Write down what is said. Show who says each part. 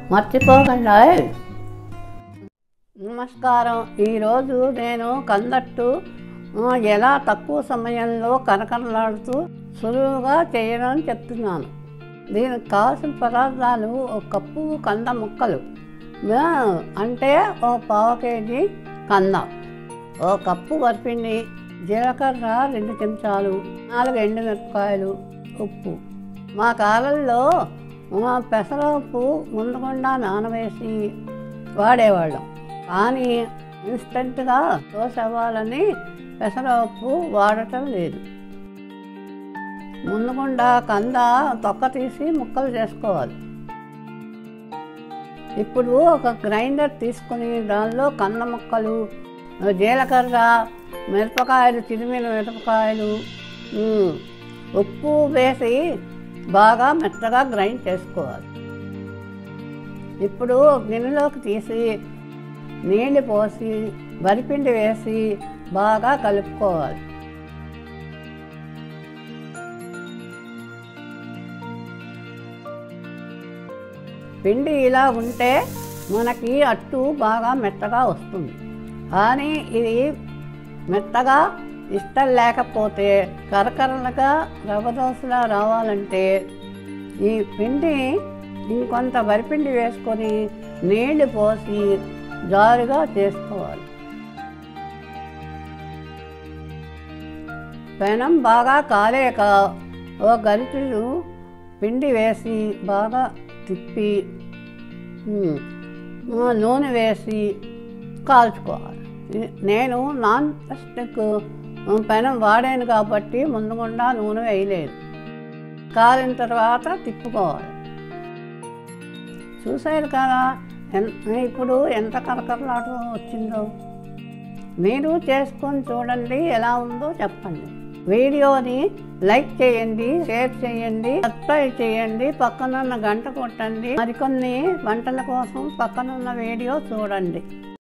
Speaker 1: మర్చిపోకుండా నమస్కారం ఈరోజు నేను కందట్టు ఆ, ఎలా తక్కువ సమయంలో కరకరలాడుతూ సులువుగా చేయడం చెప్తున్నాను దీనికి కావాల్సిన పదార్థాలు ఒక కప్పు కంద ముక్కలు ఆ, అంటే ఓ పావు కేజీ కంద ఓ కప్పు వరిపిండి జీలకర్ర రెండు చెంచాలు నాలుగు ఎండుమిరపకాయలు ఉప్పు మా కాలంలో ఆ, పెసరపప్పు ముందుకుండా నానవేసి వాడేవాళ్ళం కానీ ఇన్స్టెంట్గా దోశ అవ్వాలని పెసరపప్పు వాడటం లేదు ముందుకుండా కంద తొక్క తీసి ముక్కలు చేసుకోవాలి ఇప్పుడు ఒక గ్రైండర్ తీసుకుని దానిలో కంద ముక్కలు జీలకర్ర మిరపకాయలు చిరిమిన మిరపకాయలు ఉమ్, ఉప్పు వేసి బాగా మెత్తగా గ్రైండ్ చేసుకోవాలి ఇప్పుడు గిన్నెలోకి తీసి నీళ్ళు పోసి వరిపిండి వేసి బాగా కలుపుకోవాలి పిండి ఇలా ఉంటే మనకి అట్టు బాగా మెత్తగా వస్తుంది కానీ ఇది మెత్తగా ఇష్టం లేకపోతే కరకరలుగా రవ్వ దోశలా రావాలంటే ఈ పిండి ఇంకొంత వరిపిండి వేసుకొని నీళ్లు పోసి జారుగా చేసుకోవాలి పెనం బాగా కాలేక ఓ గరిటెలు పిండి వేసి బాగా తిప్పి ఉమ్, ఆ, నూనె వేసి కాల్చుకోవాలి ఇది- నేను నాన్ ప్లాస్టిక్ పెనం వాడాను కాబట్టి ముందుగుండా నూనె వేయలేదు కాలిన తర్వాత తిప్పుకోవాలి చూసారు కదా ఎన్- ఇప్పుడు ఎంత కరకరలాట వచ్చిందో మీరు చేసుకొని చూడండి ఎలా ఉందో చెప్పండి వీడియోని లైక్ చేయండి షేర్ చేయండి సబ్స్క్రైబ్ చేయండి పక్కనున్న గంట కొట్టండి మరికొన్ని వంటల కోసం పక్కనున్న వీడియో చూడండి